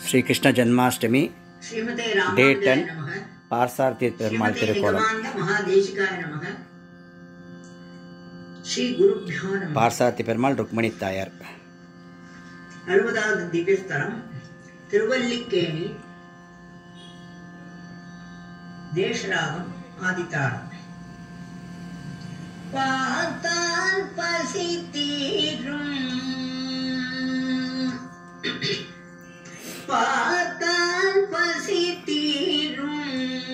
ஸ்ரீ கிருஷ்ண ஜென்மாஷ்டமி ஸ்ரீமதே Day ராமானுஜாய 10. நமக பார்சார்த்தி பெருமாள் ஸ்ரீமதே திருக்கோலம் நிகமாந்த மகாதேசிகாய நமக ஸ்ரீ குருபியோ நம பார்சார்த்தி பெருமாள் ருக்மணி தாயார் அறுபதாவது திவ்யஸ்தலம் திருவல்லிக்கேணி தேசராகம் ஆதித்தாரம் பார்த்தால் பசி தீரும் பார்த்தால் பசி தீரும்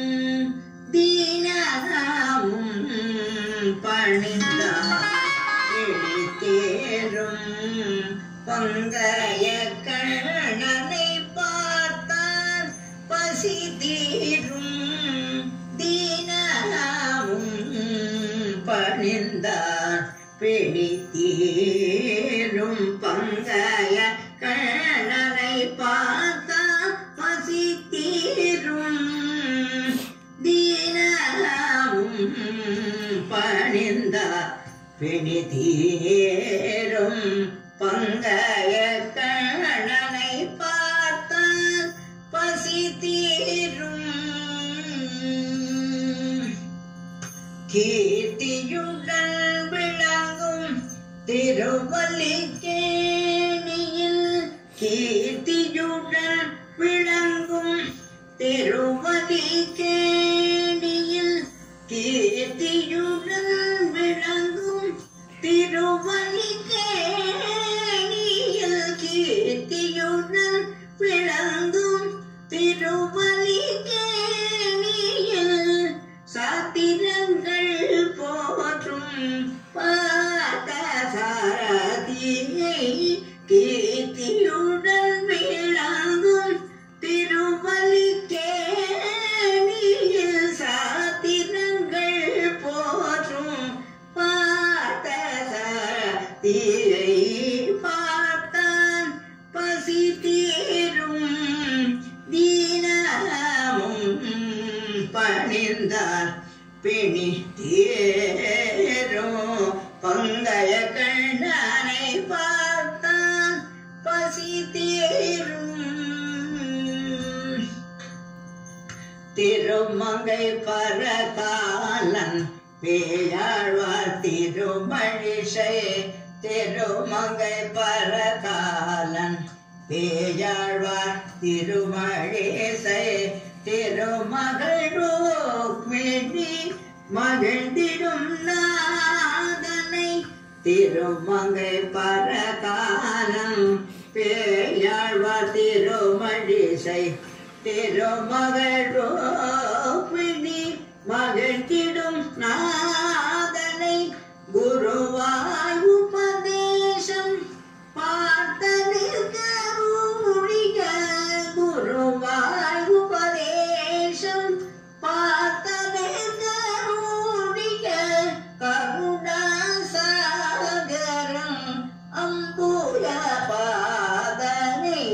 தீனமும் பணிந்தார் தேரும் பங்கைய கண்ணனை பார்த்தால் பசி தீரும் தீனமும் பணிந்தார் பிடித்தீரும் பங்கைய கண்ணனை பார்த்தால் பசி தீரும் தீனமும் பணிந்தார் பிணிதீரும் பங்கைய கண்ணனை பார்த்தால் பசி தீரும் கீர்த்தியுடன் விளங்கும் திருவல்லிக்கேணியில் கீர்த்தியுடன் விளங்கும் திருவல்லிக்கேணியில் கீர்த்தியுடன் விளங்கும் திருவல்லிக்கேணியில் கீர்த்தியுடன் விளங்கும் திருவல்லிக்கேணியில் சாத்திரங்கள் போற்றும் பார்த்தசாரதியை கீர்த்தியுடன் விளங்கும் திருவல்லிக்கேணியில் சாத்திரங்கள் போற்றும் பார்த்தசாரதியை பார்த்தான் பசி தீரும் தீனமும் பணிந்தார் பிணி தேரும் பங்கைய கண்ணனை பார்த்தான் பசி தேரும் திருமங்கை பரகாலன் பேயாழ்வார் திருமழிசை திருமங்கை பரகாலன் பேயாழ்வார் திருமழிசை திருமகள் ரோக்மிணி மகிழ்ந்திடும் நாதனை திருமங்கை பரகாலம் பேயாழ்வார் திருமழிசை திருமகள் ரோக்மிணி மகிழ்ந்திடும் நாதனை குருவாய் உபதேசம் பார்த்தனிற்க ஊழிய குருவாய் உபதேசம் பார்த்தனிற்க ஊழிய கருணாசாகரம் அம்புய பாதனை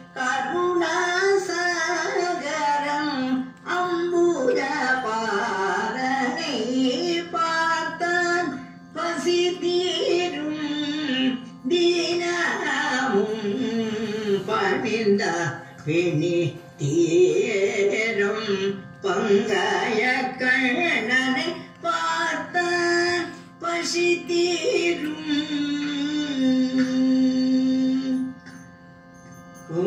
கருணாசாகரம் அம்புய பாதனை பார்த்தான் பசி தீரும் தீனமும் பணிந்த பிணி தீரும் பங்காய கண்ணனை பார்த்தான் பசி தீரும் ஓ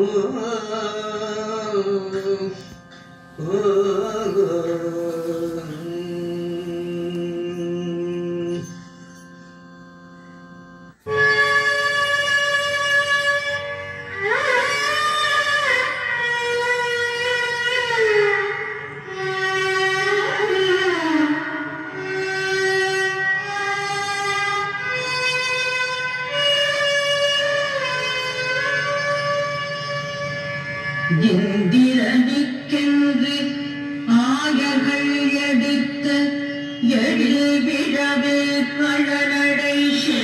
ஓ இந்திரனுக்கென்று ஆயர்கள் எடுத்த எழில் விழவே பழநடை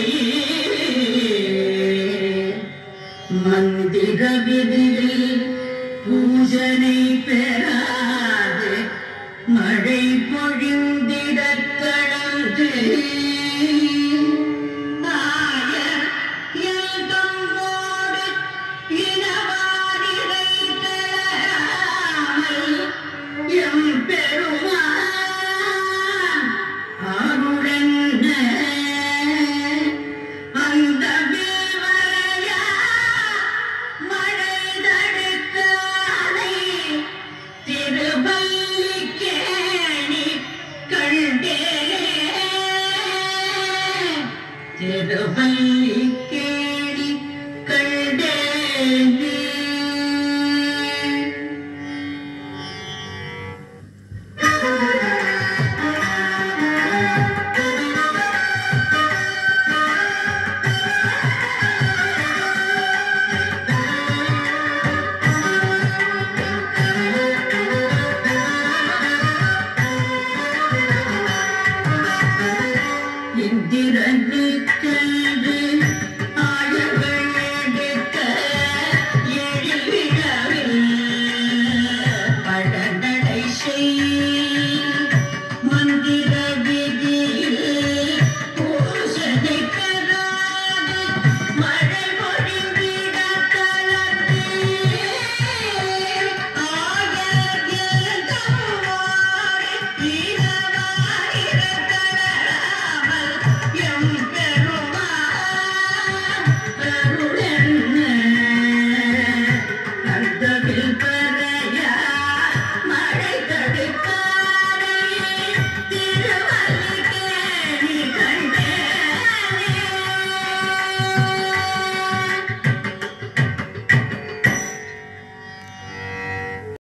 மந்திர விதியில் பூஜனை பெறாது மழை பொழிந்திடக் கடந்து நாயர் என் தம்மோடு இனவாரிடை பெருமை